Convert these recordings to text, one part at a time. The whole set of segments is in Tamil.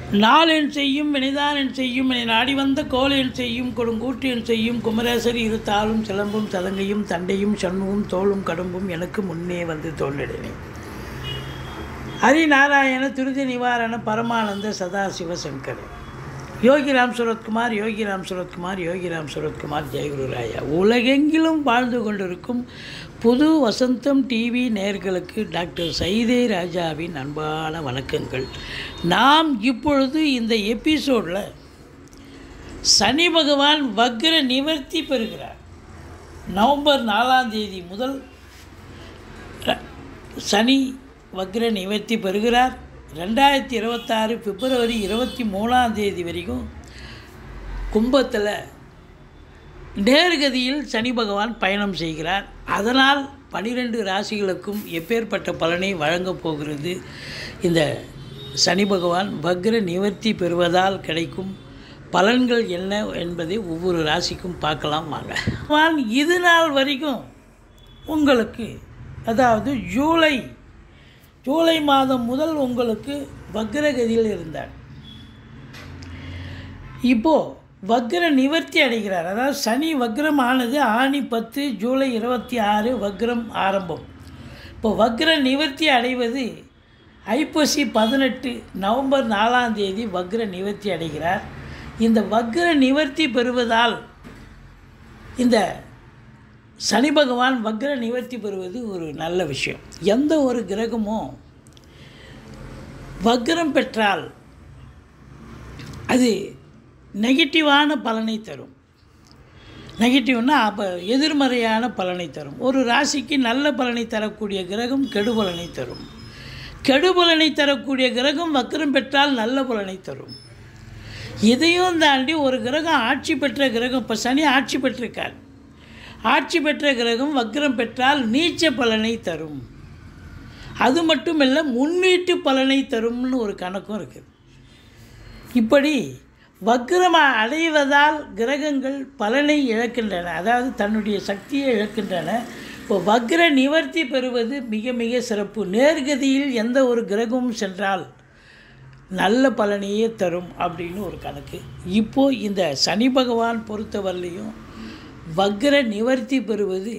நாளென் செய்யும் வினைதானென் செய்யும் என நாடி வந்த கோலென் செய்யும் கொடுங்கூற்றென் செய்யும் குமரேசர் இருத்தாலும் சிலம்பும் சதங்கையும் தண்டையும் சண்முகம் தோளும் கடம்பும் எனக்கு முன்னே வந்து தோன்றினேன் ஹரிநாராயண துரித நிவாரண பரமானந்த சதாசிவ சங்கர் யோகிராம் சுரத்குமார் யோகிராம் சுரத்குமார் யோகிராம் சுரத்குமார் ஜெயகுருராயா உலகெங்கிலும் வாழ்ந்து கொண்டிருக்கும் புது வசந்தம் டிவி நேர்களுக்கு டாக்டர் சைதே ராஜாவின் அன்பான வணக்கங்கள் நாம் இப்பொழுது இந்த எபிசோடில் சனி பகவான் வக்ர நிவர்த்தி பெறுகிறார் நவம்பர் நாலாம் தேதி முதல் ர- சனி வக்ர நிவர்த்தி பெறுகிறார் ரெண்டாயிரத்தி இருபத்தாறு பிப்ரவரி இருபத்தி மூணாம் தேதி வரைக்கும் கும்பத்தில் நேர்கதியில் சனி பகவான் பயணம் செய்கிறார் அதனால் பனிரெண்டு ராசிகளுக்கும் எப்பேற்பட்ட பலனை வழங்கப் போகிறது இந்த சனி பகவான் வக்ர நிவர்த்தி பெறுவதால் கிடைக்கும் பலன்கள் என்ன என்பதை ஒவ்வொரு ராசிக்கும் பார்க்கலாம் வாங்க பகவான் இது நாள் வரைக்கும் உங்களுக்கு அதாவது ஜூலை ஜூலை மாதம் முதல் உங்களுக்கு வக்ரகதியில் இருந்தார் இப்போது வக்ர நிவர்த்தி அடைகிறார் அதாவது சனி வக்ரம் ஆனது ஆணி பத்து ஜூலை இருபத்தி ஆறு வக்ரம் ஆரம்பம் இப்போ வக்ர நிவர்த்தி அடைவது ஐப்பசி பதினெட்டு நவம்பர் நாலாம் தேதி வக்ர நிவர்த்தி அடைகிறார் இந்த வக்ர நிவர்த்தி பெறுவதால் இந்த சனி பகவான் வக்ர நிவர்த்தி பெறுவது ஒரு நல்ல விஷயம் எந்த ஒரு கிரகமும் வக்ரம் பெற்றால் அது நெகட்டிவான பலனை தரும் நெகட்டிவ்னா அப்போ எதிர்மறையான பலனை தரும் ஒரு ராசிக்கு நல்ல பலனை தரக்கூடிய கிரகம் கெடு பலனை தரும் கெடு பலனை தரக்கூடிய கிரகம் வக்ரம் பெற்றால் நல்ல பலனை தரும் இதையும் தாண்டி ஒரு கிரகம் ஆட்சி பெற்ற கிரகம் இப்போ சனி ஆட்சி பெற்றிருக்கார் ஆட்சி பெற்ற கிரகம் வக்ரம் பெற்றால் நீச்ச பலனை தரும் அது மட்டும் இல்லை முன்னீட்டு பலனை தரும்னு ஒரு கணக்கும் இருக்குது இப்படி வக்ரம் அடைவதால் கிரகங்கள் பலனை இழக்கின்றன அதாவது தன்னுடைய சக்தியை இழக்கின்றன இப்போ வக்ர நிவர்த்தி பெறுவது மிக மிக சிறப்பு நேர்கதியில் எந்த ஒரு கிரகமும் சென்றால் நல்ல பலனையே தரும் அப்படின்னு ஒரு கணக்கு இப்போது இந்த சனி பகவான் பொறுத்தவரையிலையும் வக்ர நிவர்த்தி பெறுவது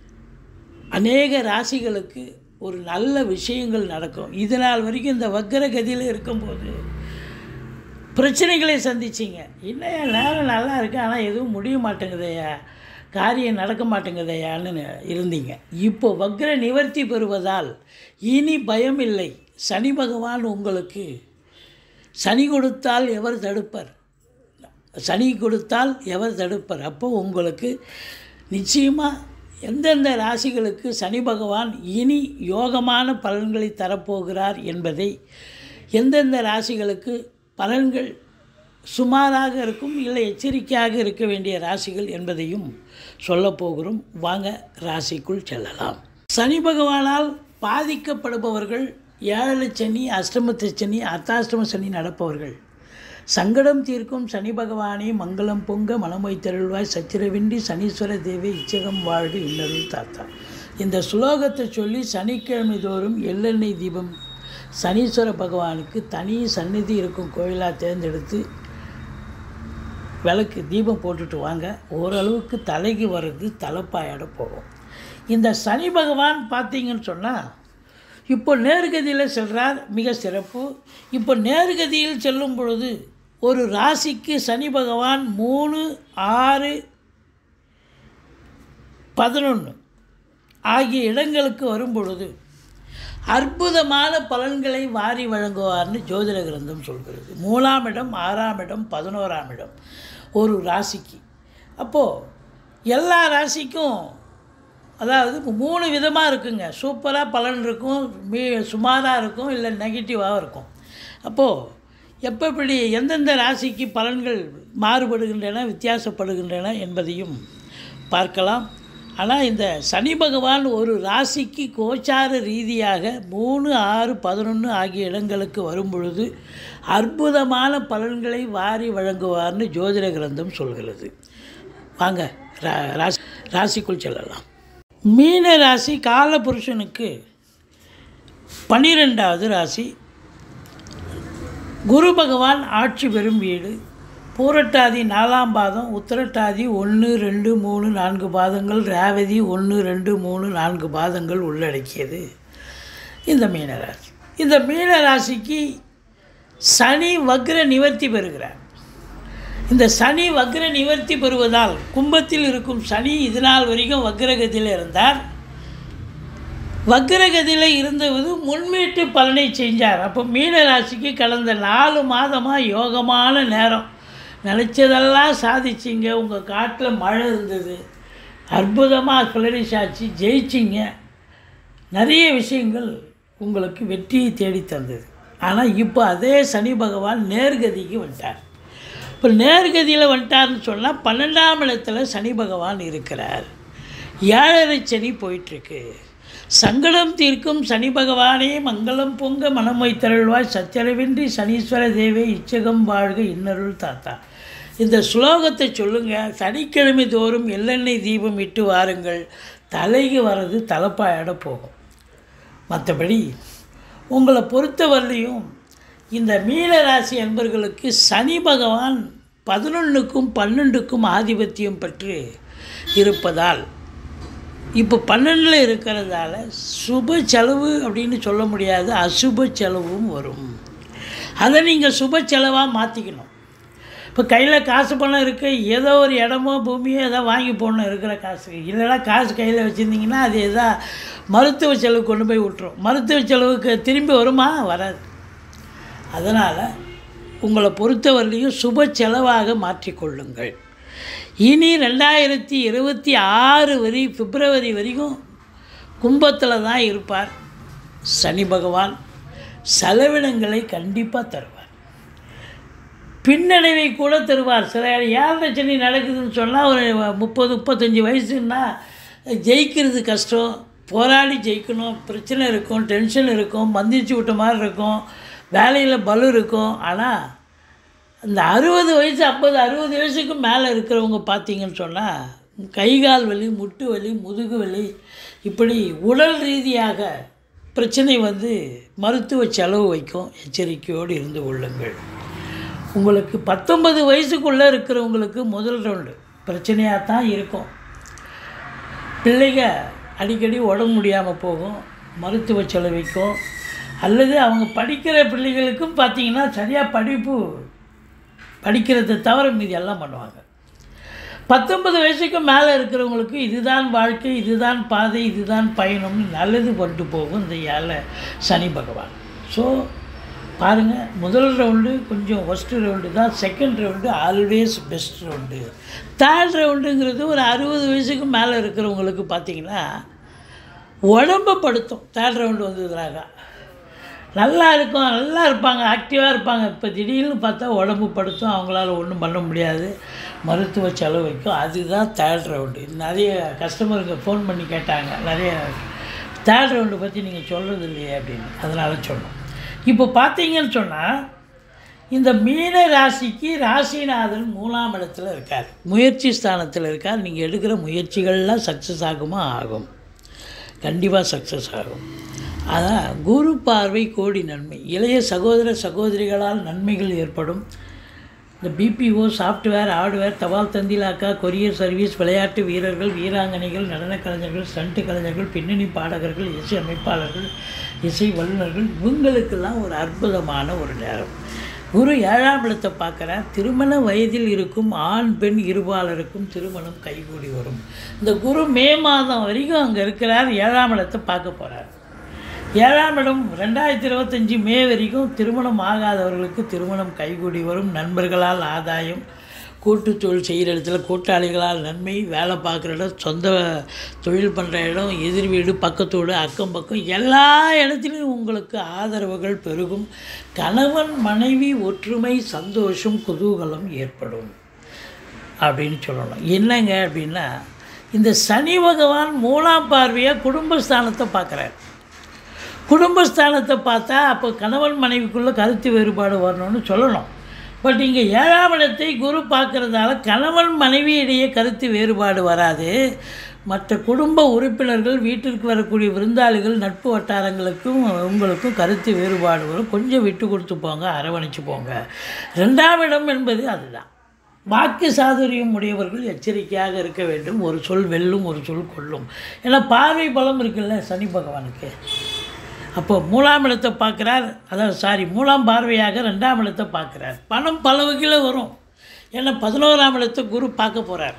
அநேக ராசிகளுக்கு ஒரு நல்ல விஷயங்கள் நடக்கும் இது நாள் வரைக்கும் இந்த வக்ர கதியில் இருக்கும்போது பிரச்சனைகளை சந்திச்சிங்க என்னையா நேரம் நல்லா இருக்கு ஆனால் எதுவும் முடிய மாட்டேங்குதையா காரியம் நடக்க மாட்டேங்குதையான்னு இருந்தீங்க இப்போ வக்ர நிவர்த்தி பெறுவதால் இனி பயம் இல்லை சனி பகவான் உங்களுக்கு சனி கொடுத்தால் எவர் தடுப்பர் சனி கொடுத்தால் எவர் தடுப்பர் அப்போ உங்களுக்கு நிச்சயமாக எந்தெந்த ராசிகளுக்கு சனி பகவான் இனி யோகமான பலன்களை தரப்போகிறார் என்பதை எந்தெந்த ராசிகளுக்கு பலன்கள் சுமாராக இருக்கும் இல்லை எச்சரிக்கையாக இருக்க வேண்டிய ராசிகள் என்பதையும் சொல்லப் போகிறோம் வாங்க ராசிக்குள் செல்லலாம் சனி பகவானால் பாதிக்கப்படுபவர்கள் ஏழரை சனி அஷ்டமத்து சனி அர்த்தாஷ்டம சனி நடப்பவர்கள் சங்கடம் தீர்க்கும் சனி பகவானே மங்களம் பொங்க மனமொய் தருள்வாய் சச்சிரவின்றி சனீஸ்வர தேவி இச்சகம் வாழ்க இன்னருள் தாத்தா இந்த சுலோகத்தை சொல்லி சனிக்கிழமை தோறும் எள்ளெண்ணெய் தீபம் சனீஸ்வர பகவானுக்கு தனி சந்நிதி இருக்கும் கோயிலாக தேர்ந்தெடுத்து விளக்கு தீபம் போட்டுட்டு வாங்க ஓரளவுக்கு தலைக்கு வர்றது தலைப்பாயோட போகும் இந்த சனி பகவான் பார்த்தீங்கன்னு சொன்னால் இப்போ நேர்கதியில் செல்றார் மிக சிறப்பு இப்போ நேர்கதியில் செல்லும் பொழுது ஒரு ராசிக்கு சனி பகவான் மூணு ஆறு பதினொன்று ஆகிய இடங்களுக்கு வரும் பொழுது அற்புதமான பலன்களை வாரி வழங்குவார்னு ஜோதிட கிரந்தம் சொல்கிறது மூணாம் இடம் ஆறாம் இடம் பதினோராம் இடம் ஒரு ராசிக்கு அப்போது எல்லா ராசிக்கும் அதாவது இப்போ மூணு விதமாக இருக்குங்க சூப்பராக பலன் இருக்கும் மீ சுமாராக இருக்கும் இல்லை நெகட்டிவாக இருக்கும் அப்போது எப்போ இப்படி எந்தெந்த ராசிக்கு பலன்கள் மாறுபடுகின்றன வித்தியாசப்படுகின்றன என்பதையும் பார்க்கலாம் ஆனால் இந்த சனி பகவான் ஒரு ராசிக்கு கோச்சார ரீதியாக மூணு ஆறு பதினொன்று ஆகிய இடங்களுக்கு வரும் பொழுது அற்புதமான பலன்களை வாரி வழங்குவார்னு ஜோதிட கிரந்தம் சொல்கிறது வாங்க ரா- ராசி ராசிக்குள் செல்லலாம் மீன ராசி காலபுருஷனுக்கு பன்னிரெண்டாவது ராசி குரு பகவான் ஆட்சி பெறும் வீடு பூரட்டாதி நாலாம் பாதம் உத்திரட்டாதி ஒன்று ரெண்டு மூணு நான்கு பாதங்கள் ரேவதி ஒன்று ரெண்டு மூணு நான்கு பாதங்கள் உள்ளடக்கியது இந்த மீனராசி இந்த மீனராசிக்கு சனி வக்ர நிவர்த்தி பெறுகிறார் இந்த சனி வக்ர நிவர்த்தி பெறுவதால் கும்பத்தில் இருக்கும் சனி இது நாள் வரைக்கும் வக்ரகதியில் இருந்தார் வக்ரகதியில் இருந்தவது முன்மீட்டு பலனை செஞ்சார் அப்போ மீனராசிக்கு கடந்த நாலு மாதமாக யோகமான நேரம் நினச்சதெல்லாம் சாதிச்சிங்க உங்கள் காட்டில் மழை இருந்தது அற்புதமாக ஃப்ளரிஷ் ஆச்சு ஜெயிச்சிங்க நிறைய விஷயங்கள் உங்களுக்கு வெற்றியை தேடி தந்தது ஆனால் இப்போ அதே சனி பகவான் நேர்கதிக்கு வந்துட்டார் இப்போ நேர்கதியில் வந்துட்டார்னு சொன்னால் பன்னெண்டாம் இடத்துல சனி பகவான் இருக்கிறார் ஏழரை சனி போயிட்டுருக்கு சங்கடம் தீர்க்கும் சனி பகவானே மங்களம் பொங்க மனம் வைத்தருள்வாய் சச்சரவின்றி சனீஸ்வர தேவே இச்சகம் வாழ்க இன்னருள் தாத்தா இந்த ஸ்லோகத்தை சொல்லுங்கள் சனிக்கிழமை தோறும் எள்ளெண்ணெய் தீபம் இட்டு வாருங்கள் தலைக்கு வர்றது தலைப்பாயிட போகும் மற்றபடி உங்களை பொறுத்தவரையிலையும் இந்த மீனராசி அன்பர்களுக்கு சனி பகவான் பதினொன்றுக்கும் பன்னெண்டுக்கும் ஆதிபத்தியம் பெற்று இருப்பதால் இப்போ பன்னெண்டில் இருக்கிறதால சுப செலவு அப்படின்னு சொல்ல முடியாது அசுப செலவும் வரும் அதை நீங்கள் சுப செலவாக மாற்றிக்கணும் இப்போ கையில் காசு பணம் இருக்குது ஏதோ ஒரு இடமோ பூமியோ ஏதோ வாங்கி போடணும் இருக்கிற காசு இல்லைனா காசு கையில் வச்சுருந்தீங்கன்னா அது எதா மருத்துவ செலவு கொண்டு போய் விட்டுரும் மருத்துவ செலவுக்கு திரும்பி வருமா வராது அதனால் உங்களை பொறுத்தவரையிலையும் சுப செலவாக மாற்றிக்கொள்ளுங்கள் இனி ரெண்டாயிரத்தி இருபத்தி ஆறு வரை பிப்ரவரி வரைக்கும் கும்பத்தில் தான் இருப்பார் சனி பகவான் செலவினங்களை கண்டிப்பாக தருவார் பின்னடைவை கூட தருவார் சில ஏழரை சனி நடக்குதுன்னு சொன்னால் ஒரு முப்பது முப்பத்தஞ்சு வயசுன்னா ஜெயிக்கிறது கஷ்டம் போராடி ஜெயிக்கணும் பிரச்சனை இருக்கும் டென்ஷன் இருக்கும் மந்திரிச்சு விட்ட மாதிரி இருக்கும் வேலையில் பலு இருக்கும் ஆனால் இந்த அறுபது வயசு ஐம்பது அறுபது வயசுக்கு மேலே இருக்கிறவங்க பார்த்தீங்கன்னு சொன்னால் கை கால் வலி முட்டு வலி முதுகு வலி இப்படி உடல் ரீதியாக பிரச்சனை வந்து மருத்துவ செலவு வைக்கும் எச்சரிக்கையோடு இருந்து கொள்ளுங்கள் உங்களுக்கு பத்தொன்பது வயசுக்குள்ளே இருக்கிறவங்களுக்கு முதல் ரவுண்டு பிரச்சனையாக தான் இருக்கும் பிள்ளைங்க அடிக்கடி உடம்பு முடியாமல் போகும் மருத்துவ செலவைக்கும் அல்லது அவங்க படிக்கிற பிள்ளைகளுக்கும் பார்த்தீங்கன்னா சரியாக படிப்பு படிக்கிறதை தவிர மீதி எல்லாம் பண்ணுவாங்க பத்தொன்பது வயசுக்கு மேலே இருக்கிறவங்களுக்கு இதுதான் வாழ்க்கை இதுதான் பாதை இதுதான் பயணம்னு நல்லது கொண்டு போகும் இந்த ஏழை சனி பகவான் ஸோ பாருங்கள் முதல் ரவுண்டு கொஞ்சம் ஃபஸ்ட்டு ரவுண்டு தான் second round always best round third ரவுண்டுங்கிறது ஒரு அறுபது வயசுக்கு மேலே இருக்கிறவங்களுக்கு பார்த்தீங்கன்னா உடம்பை படுத்தும் தேர்ட் ரவுண்டு வந்ததுனாக்கா நல்லா இருக்கும் நல்லா இருப்பாங்க ஆக்டிவாக இருப்பாங்க இப்போ திடீர்னு பார்த்தா உடம்பு படுத்தும் அவங்களால ஒன்றும் பண்ண முடியாது மருத்துவ செலவு வைக்கும் அதுதான் தேர்ட் ரவுண்டு நிறைய கஸ்டமருங்க ஃபோன் பண்ணி கேட்டாங்க நிறைய தேர்ட் ரவுண்டு பற்றி நீங்கள் சொல்கிறது இல்லையே அப்படின்னு அதனால சொன்னோம் இப்போ பார்த்தீங்கன்னு சொன்னால் இந்த மீன ராசிக்கு ராசிநாதன் மூணாம் இடத்துல இருக்கார் முயற்சி ஸ்தானத்தில் இருக்கார் நீங்கள் எடுக்கிற முயற்சிகள்லாம் சக்ஸஸ் ஆகுமா ஆகும் கண்டிப்பாக சக்ஸஸ் ஆகும் அதான் குரு பார்வை கோடி நன்மை இளைய சகோதர சகோதரிகளால் நன்மைகள் ஏற்படும் இந்த பிபிஓ சாஃப்ட்வேர் ஹார்ட்வேர் தபால் தந்திலாக்கா கொரியர் சர்வீஸ் விளையாட்டு வீரர்கள் வீராங்கனைகள் நடனக் கலைஞர்கள் ஸ்டண்ட் கலைஞர்கள் பின்னணி பாடகர்கள் இசை அமைப்பாளர்கள் இசை வல்லுநர்கள் இவங்களுக்கெல்லாம் ஒரு அற்புதமான ஒரு நேரம் குரு ஏழாம் இடத்தை பார்க்குறார் திருமண வயதில் இருக்கும் ஆண் பெண் இருபாலருக்கும் திருமணம் கைகூடி வரும் இந்த குரு மே மாதம் வரைக்கும் அங்கே இருக்கிறார் ஏழாம் இடத்தை பார்க்க போகிறார் ஏழாம் இடம் ரெண்டாயிரத்தி இருபத்தஞ்சி மே வரைக்கும் திருமணம் ஆகாதவர்களுக்கு திருமணம் கைகூடி வரும் நண்பர்களால் ஆதாயம் கூட்டு தொழில் செய்கிற இடத்துல கூட்டாளிகளால் நன்மை வேலை பார்க்குற இடம் சொந்த தொழில் பண்ணுற இடம் எதிர் வீடு பக்கத்து வீடு அக்கம் பக்கம் எல்லா இடத்துலையும் உங்களுக்கு ஆதரவுகள் பெருகும் கணவன் மனைவி ஒற்றுமை சந்தோஷம் குதூகலம் ஏற்படும் அப்படின்னு சொல்லணும் என்னங்க அப்படின்னா இந்த சனி பகவான் மூணாம் பார்வையாக குடும்பஸ்தானத்தை பார்க்குறார் குடும்பஸ்தானத்தை பார்த்தா அப்போ கணவன் மனைவிக்குள்ளே கருத்து வேறுபாடு வரணும்னு சொல்லணும் பட் இங்கே ஏழாம் இடத்தை குரு பார்க்குறதால கணவன் மனைவி இடையே கருத்து வேறுபாடு வராது மற்ற குடும்ப உறுப்பினர்கள் வீட்டிற்கு வரக்கூடிய விருந்தாளிகள் நட்பு வட்டாரங்களுக்கும் உங்களுக்கும் கருத்து வேறுபாடு வரும் கொஞ்சம் விட்டு கொடுத்து போங்க அரவணைச்சு போங்க ரெண்டாம் இடம் என்பது அதுதான் வாக்கு சாதுரியம் உடையவர்கள் எச்சரிக்கையாக இருக்க வேண்டும் ஒரு சொல் வெல்லும் ஒரு சொல் கொல்லும் ஏன்னா பார்வை பலம் இருக்குல்ல சனி பகவானுக்கு அப்போ மூலாம் இடத்தை பார்க்குறார் அதாவது சாரி மூலாம் பார்வையாக ரெண்டாம் இடத்தை பார்க்குறார் பணம் பல வகையில் வரும் ஏன்னா பதினோராம் இடத்தை குரு பார்க்க போகிறார்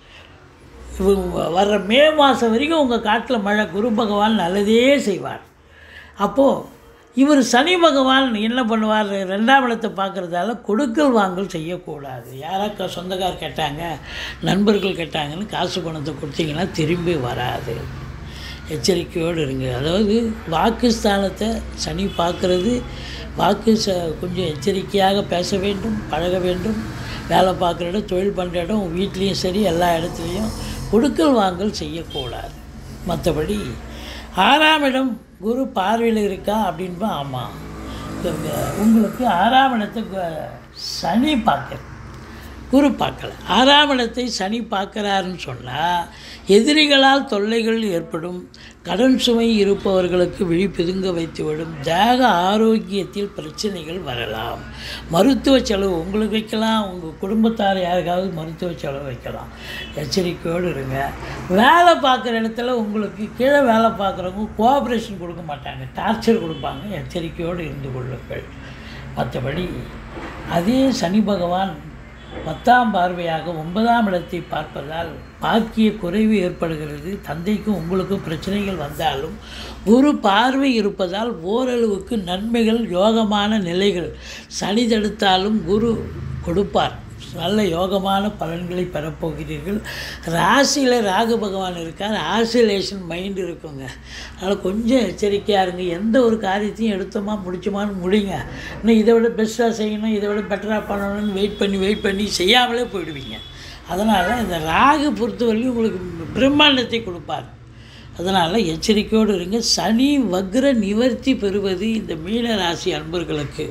வர்ற மே மாதம் வரைக்கும் உங்கள் காட்டில் மழை குரு பகவான் நல்லதே செய்வார் அப்போது இவர் சனி பகவான் என்ன பண்ணுவார் ரெண்டாம் இடத்தை பார்க்குறதால கொடுக்கல் வாங்கல் செய்யக்கூடாது யாராக்கா சொந்தக்கார் கேட்டாங்க நண்பர்கள் கேட்டாங்கன்னு காசு பணத்தை கொடுத்தீங்கன்னா திரும்பி வராது எச்சரிக்கையோடு இருங்க அதாவது வாக்குஸ்தானத்தை சனி பார்க்குறது வாக்கு ச கொஞ்சம் எச்சரிக்கையாக பேச வேண்டும் பழக வேண்டும் வேலை பார்க்குற இடம் தொழில் பண்ணுற இடம் வீட்லேயும் சரி எல்லா இடத்துலையும் கொடுக்கல் வாங்கல் செய்யக்கூடாது மற்றபடி ஆறாம் இடம் குரு பார்வையில் இருக்கா அப்படின்பா ஆமாம் உங்களுக்கு ஆறாம் இடத்தை கு- சனி பார்க்குறது குரு பார்க்கல ஆறாம் இடத்தை சனி பார்க்குறாருன்னு சொன்னால் எதிரிகளால் தொல்லைகள் ஏற்படும் கடன் சுமை இருப்பவர்களுக்கு விழி பிதுங்க வைத்துவிடும் தேக ஆரோக்கியத்தில் பிரச்சனைகள் வரலாம் மருத்துவ செலவு உங்களுக்கு வைக்கலாம் உங்கள் குடும்பத்தார் யாருக்காவது மருத்துவ செலவு வைக்கலாம் எச்சரிக்கையோடு இருங்க வேலை பார்க்குற இடத்துல உங்களுக்கு கீழே வேலை பார்க்குறவங்க கோஆப்ரேஷன் கொடுக்க மாட்டாங்க டார்ச்சர் கொடுப்பாங்க எச்சரிக்கையோடு இருந்து கொள்ளுங்கள் மற்றபடி அதே சனி பகவான் பத்தாம் பார்வையாக ஒன்பதாம் இடத்தை பார்ப்பதால் பாக்கிய குறைவு ஏற்படுகிறது தந்தைக்கும் உங்களுக்கும் பிரச்சனைகள் வந்தாலும் குரு பார்வை இருப்பதால் ஓரளவுக்கு நன்மைகள் யோகமான நிலைகள் சனி தடுத்தாலும் குரு கொடுப்பார் நல்ல யோகமான பலன்களை பெறப்போகிறீர்கள் ராசியில் ராகு பகவான் இருக்கார் ஆசிலேஷன் மைண்ட் இருக்குங்க அதனால் கொஞ்சம் எச்சரிக்கையாக இருங்க எந்த ஒரு காரியத்தையும் எடுத்தோமா முடிச்சோமான்னு முடிங்க இன்னும் இதை விட பெஸ்ட்டாக செய்யணும் இதை விட பெட்டராக பண்ணணும்னு வெயிட் பண்ணி வெயிட் பண்ணி செய்யாமலே போயிடுவீங்க அதனால் இந்த ராகு பொறுத்தவரைக்கும் உங்களுக்கு பிரம்மாண்டத்தை கொடுப்பார் அதனால் எச்சரிக்கையோடு இருங்க சனி வக்ர நிவர்த்தி பெறுவது இந்த மீன ராசி அன்பர்களுக்கு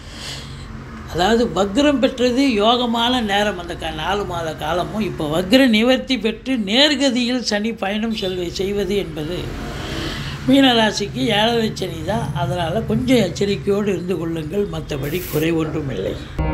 அதாவது வக்ரம் பெற்றது யோகமான நேரம் அந்த க நாலு மாத காலமும் இப்போ வக்ர நிவர்த்தி பெற்று நேர்கதியில் சனி பயணம் செல்வ செய்வது என்பது மீனராசிக்கு ஏழரை சனி தான் அதனால் கொஞ்சம் எச்சரிக்கையோடு இருந்து கொள்ளுங்கள் மற்றபடி குறை ஒன்றும் இல்லை